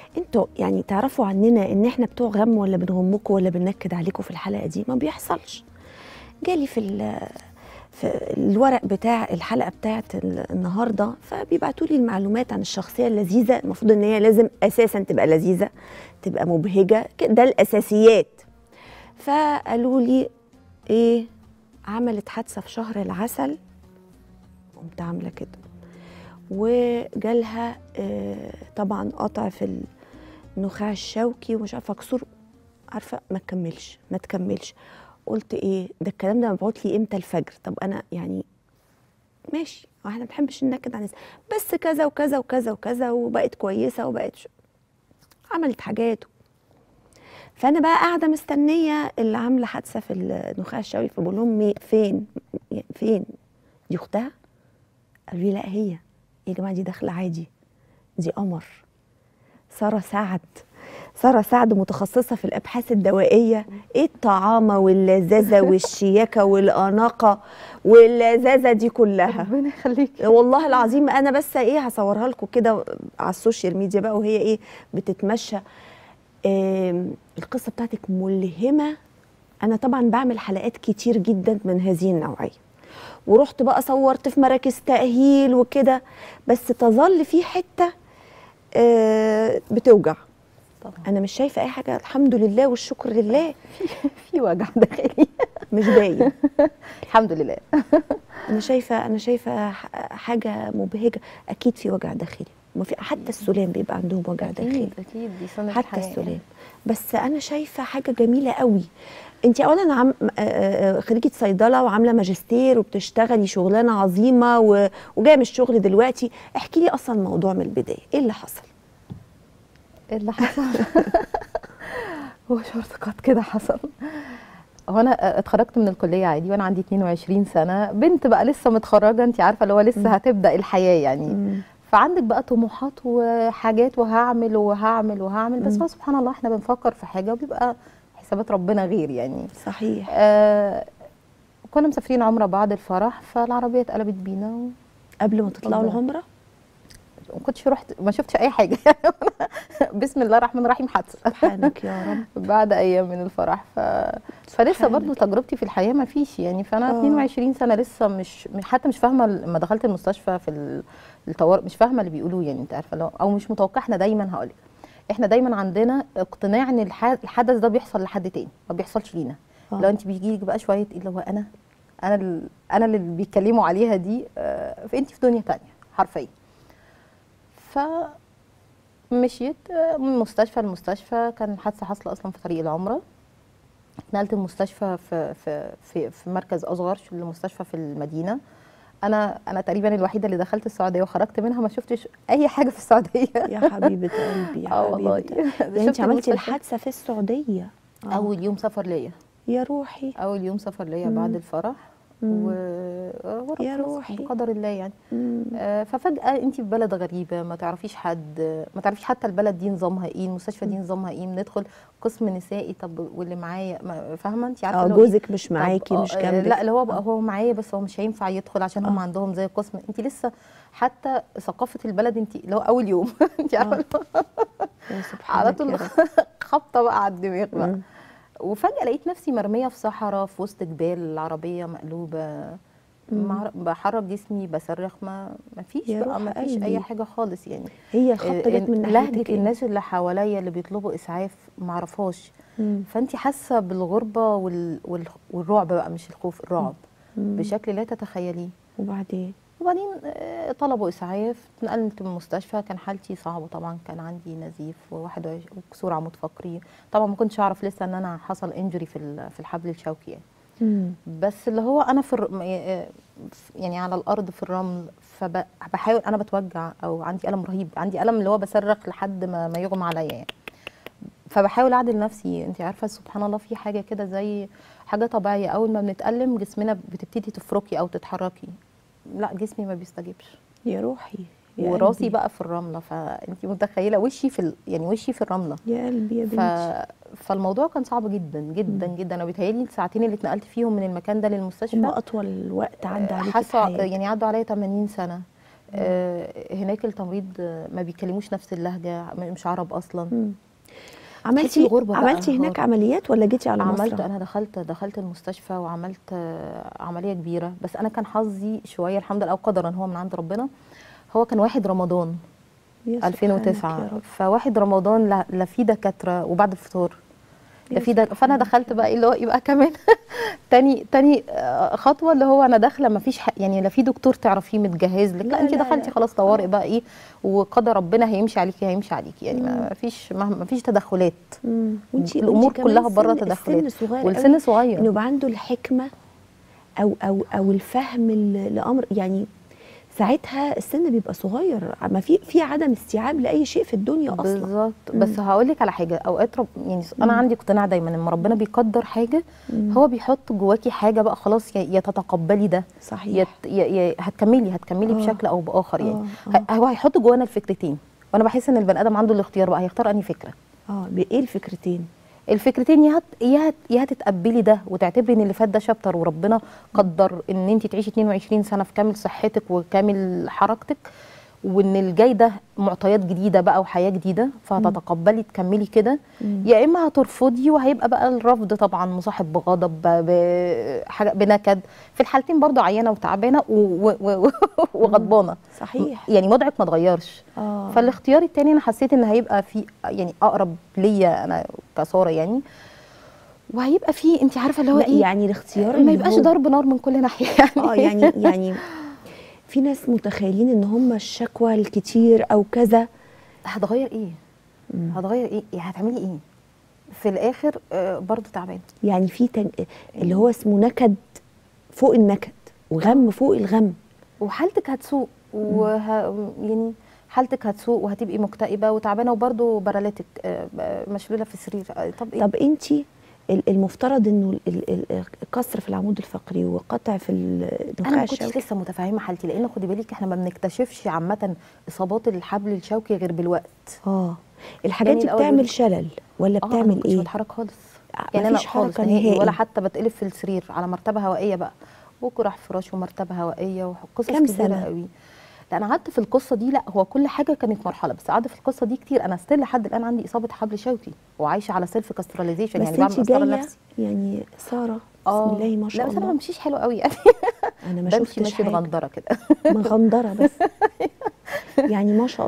انتوا يعني تعرفوا عننا ان احنا بتوع غم ولا بنغمكم ولا بننكد عليكم في الحلقه دي ما بيحصلش جالي في ال- في الورق بتاع الحلقه بتاعت ال- النهارده فبيبعتوا لي المعلومات عن الشخصيه اللذيذه المفروض ان هي لازم اساسا تبقى لذيذه تبقى مبهجه كده ده الاساسيات فقالوا لي ايه عملت حادثه في شهر العسل قمت عامله كده وجالها آه، طبعا قطع في النخاع الشوكي ومش عارفه كسور عارفه ما تكملش ما تكملش قلت ايه ده الكلام ده مبعوت لي امتى الفجر طب انا يعني ماشي احنا ما بنحبش ننكد على الناس بس كذا وكذا وكذا وكذا وبقت كويسه وبقت ش... عملت حاجات فانا بقى قاعده مستنيه اللي عامله حادثه في النخاع الشوكي فبقول لهم مي- فين فين دي اختها قالوا لي لا هي يا جماعه دي داخله عادي دي قمر ساره سعد ساره سعد متخصصه في الابحاث الدوائيه ايه الطعامه واللذاذه والشياكه والاناقه واللذاذه دي كلها ربنا يخليك والله العظيم انا بس ايه هصورها لكم كده على السوشيال ميديا بقى وهي ايه بتتمشى آم، القصه بتاعتك ملهمه انا طبعا بعمل حلقات كتير جدا من هذه النوعيه ورحت بقى صورت في مراكز تاهيل وكده بس تظل في حته آه، بتوجع طبعا انا مش شايفه اي حاجه الحمد لله والشكر لله في وجع داخلي مش باين الحمد لله انا شايفه انا شايفه ح- حاجه مبهجه اكيد في وجع داخلي ما في حتى السلام بيبقى عندهم وجع داخلي اكيد اكيد دي سنه حتى الحياة السلام بس انا شايفه حاجه جميله قوي انت اولا عم آه، آه، خريجه صيدله وعامله ماجستير وبتشتغلي شغلانه عظيمه و- وجايه من الشغل دلوقتي احكي لي اصلا الموضوع من البدايه ايه اللي حصل ايه اللي حصل هو شورت كات كده حصل هو انا اتخرجت من الكليه عادي وانا عندي 22 سنه بنت بقى لسه متخرجه انت عارفه اللي هو لسه هتبدا الحياه يعني فعندك بقى طموحات وحاجات وهعمل وهعمل وهعمل بس مم. هو سبحان الله احنا بنفكر في حاجه وبيبقى حسابات ربنا غير يعني صحيح آه كنا مسافرين عمره بعد الفرح فالعربيه اتقلبت بينا و... قبل ما تطلعوا اتفضل. العمره ما كنتش رحت ما شفتش اي حاجه بسم الله الرحمن الرحيم حادثه سبحانك يا رب بعد ايام من الفرح ف... فلسه سبحانك. برضو تجربتي في الحياه ما فيش يعني فانا آه. 22 سنه لسه مش حتى مش فاهمه لما دخلت المستشفى في ال- الطوارئ مش فاهمه اللي بيقولوه يعني انت عارفه لو او مش متوقع احنا دايما هقول احنا دايما عندنا اقتناع ان الح- الحدث ده بيحصل لحد تاني ما بيحصلش لينا آه. لو انت بيجي لك بقى شويه اللي هو انا انا ال- انا اللي بيتكلموا عليها دي آه، فانت في دنيا تانية حرفيا ف مشيت آه، من مستشفى لمستشفى كان الحادثه حاصله اصلا في طريق العمره نقلت المستشفى في في في, في مركز اصغر شو المستشفى في المدينه انا انا تقريبا الوحيده اللي دخلت السعوديه وخرجت منها ما شفتش اي حاجه في السعوديه يا حبيبه قلبي يا اه والله حبيبه يعني انت شفت عملتي المستشفى. الحادثه في السعوديه آه. اول يوم سفر ليا يا روحي اول يوم سفر ليا مم. بعد الفرح مم. و آه، ورب يا خلاص، روحي. بقدر الله يعني مم. آه، ففجأة انت في بلد غريبة ما تعرفيش حد ما تعرفيش حتى البلد دي نظامها ايه المستشفى دي نظامها ايه بندخل قسم نسائي طب واللي معايا ما- فاهمة انت عارفة اه اللي هو إيه؟ جوزك مش طب معاكي آه، مش آه، جنبك لا اللي هو بقى آه. هو معايا بس هو مش هينفع يدخل عشان هم آه. عندهم زي قسم انت لسه حتى ثقافة البلد انت اللي هو اول يوم انت عارفة آه. اللي هو يا على سبحانك طول يا رب. خبطة بقى على الدماغ بقى مم. وفجأة لقيت نفسي مرمية في صحراء في وسط جبال العربية مقلوبة مع- بحرك جسمي بصرخ ما ما فيش يا بقى روح ما فيش قلبي. اي حاجة خالص يعني هي الخبطه جت من لهجة ناحيتك إيه؟ الناس اللي حواليا اللي بيطلبوا اسعاف ما اعرفهاش مم. فانت حاسة بالغربة وال... وال... والرعب بقى مش الخوف الرعب مم. بشكل لا تتخيليه وبعدين وبعدين آه، طلبوا اسعاف اتنقلت من المستشفى كان حالتي صعبه طبعا كان عندي نزيف وواحد وعش- وكسور عمود فقري طبعا ما كنتش اعرف لسه ان انا حصل انجري في ال- في الحبل الشوكي يعني مم. بس اللي هو انا في الر- م- آه، ف- يعني على الارض في الرمل فبحاول انا بتوجع او عندي الم رهيب عندي الم اللي هو بصرخ لحد ما ما يغمى عليا يعني فبحاول اعدل نفسي انت عارفه سبحان الله في حاجه كده زي حاجه طبيعيه اول ما بنتالم جسمنا بتبتدي تفركي او تتحركي لا جسمي ما بيستجيبش يا روحي يا وراسي قلبي. بقى في الرمله فانت متخيله وشي في ال... يعني وشي في الرمله يا قلبي يا ف... بنتي فالموضوع كان صعب جدا جدا جدا انا بيتهيألي الساعتين اللي اتنقلت فيهم من المكان ده هم للمستشفى اطول وقت عدى عليكي في حاسه حياتك يعني عدوا عليا 80 سنه آه هناك التمريض آه، ما بيتكلموش نفس اللهجه م- مش عرب اصلا مم. تحسي عملتي الغربة بقى عملتي هناك هو- عمليات ولا جيتي على عملت مصر؟ انا دخلت دخلت المستشفى وعملت آه، عمليه كبيره بس انا كان حظي شويه الحمد لله او قدرا هو من عند ربنا هو كان واحد رمضان يا سبحانك 2009 يا رب. فواحد رمضان لا, لا في دكاتره وبعد الفطار لا يا في دك... فانا سبحانك دخلت بقى اللي هو يبقى كمان تاني تاني آه، خطوه اللي هو انا داخله ما فيش يعني لا في دكتور تعرفيه متجهز لك لا, لا، انت لا، دخلتي لا. خلاص طوارئ بقى ايه وقدر ربنا هيمشي عليكي هيمشي عليكي يعني ما فيش ما فيش تدخلات مم. وانتي الأمور وانتي كمان كلها بره سن- تدخلات. السن صغير والسن قوي صغير. انه يبقى عنده الحكمه او او او الفهم ل- لامر يعني ساعتها السن بيبقى صغير ما في في عدم استيعاب لاي شيء في الدنيا اصلا بالظبط بس هقول لك على حاجه اوقات رب يعني انا عندي اقتناع دايما لما ربنا بيقدر حاجه هو بيحط جواكي حاجه بقى خلاص يا يا تتقبلي ده صحيح يت يا يا هتكملي هتكملي آه. بشكل او باخر يعني آه، ه- هو هيحط جوانا الفكرتين وانا بحس ان البني ادم عنده الاختيار بقى هيختار انهي فكره اه بايه الفكرتين الفكرتين يا هت يا هت يا هتتقبلي ده وتعتبري ان اللي فات ده شابتر وربنا قدر ان انت تعيشي 22 سنه في كامل صحتك وكامل حركتك وان الجاي ده معطيات جديده بقى وحياه جديده فهتتقبلي تكملي كده يا اما هترفضي وهيبقى بقى الرفض طبعا مصاحب بغضب ب- بحاجه بنكد في الحالتين برضو عيانه وتعبانه و- و- و- وغضبانه صحيح يعني وضعك ما اتغيرش اه فالاختيار التاني انا حسيت ان هيبقى في يعني اقرب ليا انا كساره يعني وهيبقى في انت عارفه اللي هو لا ايه يعني الاختيار ما اللي يبقاش هو- ضرب نار من كل ناحيه يعني اه يعني يعني في ناس متخيلين ان هم الشكوى الكتير او كذا هتغير ايه هتغير ايه يعني هتعملي ايه في الاخر آه برضو تعبان يعني في تن... اللي هو اسمه نكد فوق النكد وغم فوق الغم وحالتك هتسوء وه... يعني حالتك هتسوء وهتبقي مكتئبه وتعبانه وبرضو برالتك آه، مشلوله في السرير آه، طب ايه طب انت المفترض انه ال- ال- الكسر في العمود الفقري وقطع في انا النخاع ما كنتش الشوكي لسه متفاهمه حالتي لان خدي بالك احنا ما بنكتشفش عامه اصابات الحبل الشوكي غير بالوقت اه الحاجات يعني دي الأول بتعمل بت- شلل ولا اه انا ما بتعمل كنتش ايه؟ بتحرك خالص آه، يعني انا مفيش خالص حركة نهائي نهائي. ولا حتى بتقلب في السرير على مرتبه هوائيه بقى وجراح فراش ومرتبه هوائيه وقصص كام كتيره سنة؟ قوي لا انا قعدت في القصه دي لا هو كل حاجه كانت مرحله بس قعدت في القصه دي كتير انا ستيل لحد الان عندي اصابه حبل شوكي وعايشه على سيلف كاستراليزيشن بس يعني بعمل انت قسطره جايه لنفسي يعني ساره بسم الله ما لا شاء بس انا ما الله بمشيش حلو قوي يعني انا ما بمشي شفتش ماشيه حاجه مغندره كده مغندره بس يعني ما شاء